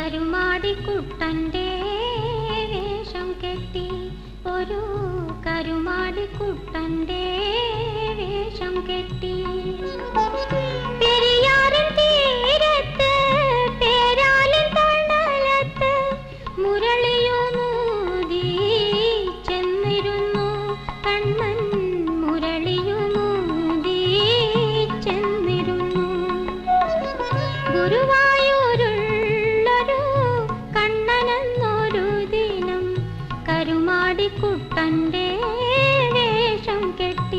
കരുമാടിക്കുട്ടൻ്റെ വേഷം കെട്ടി ഒരു കരുമാടിക്കുട്ടൻ്റെ വേഷം കെട്ടി പെരിയാറിൻ തീരത്ത് പേരാലിൻ തണലത്ത് മുരളിയുമൂതി ചെന്നിരുന്നു കണ്ണൻ മുരളിയുമൂതി ചെന്നിരുന്നു ഗുരുവായൂരുള്ളൊരു കണ്ണനെന്നൊരു ദിനം കരുമാടിക്കുട്ടൻ്റെ വേഷം കെട്ടി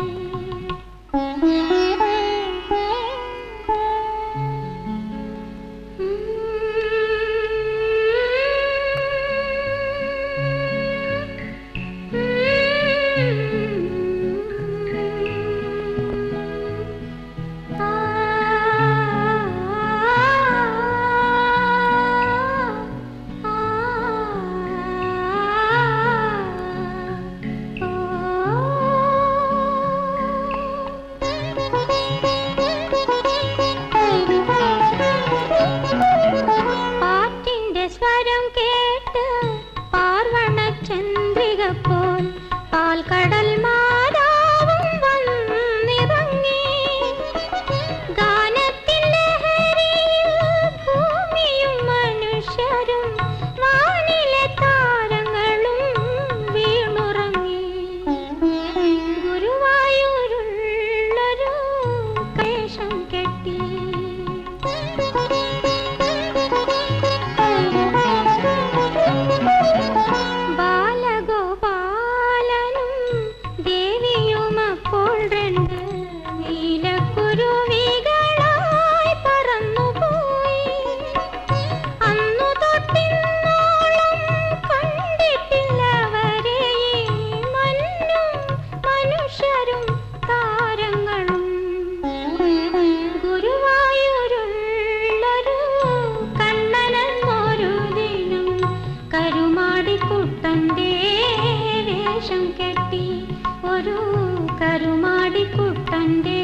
പാട്ടിന്റെ സ്വരം കേട്ട് പാർവണ ചന്ദ്രിക പോൽ പാൽക്കടൽ മാതാവും വന്നിറങ്ങി ഗാനത്തിൻ ലഹരിയിൽ ഭൂമിയും മനുഷ്യരും വാനിലെ താരങ്ങളും വീണുറങ്ങി ഗുരുവായൂരുള്ളൊരു വേഷം കെട്ടി ബാലഗോപാലനും ദേവിയും അപ്പോൾ രണ്ട് നീലക്കുരുവികളായി പറന്നുപോയി അന്നു തൊട്ടിന്നോളം കണ്ടിട്ടില്ലവരെ ഈ മണ്ണും മനുഷ്യരും താരങ്ങളും ഗുരുവായൂരുള്ളൊരു കണ്ണനെന്നൊരു ദിനം കരുമാടിക്കുട്ടൻ്റെ വേഷം കെട്ടി ഒരു കരുമാടിക്കുട്ടൻ്റെ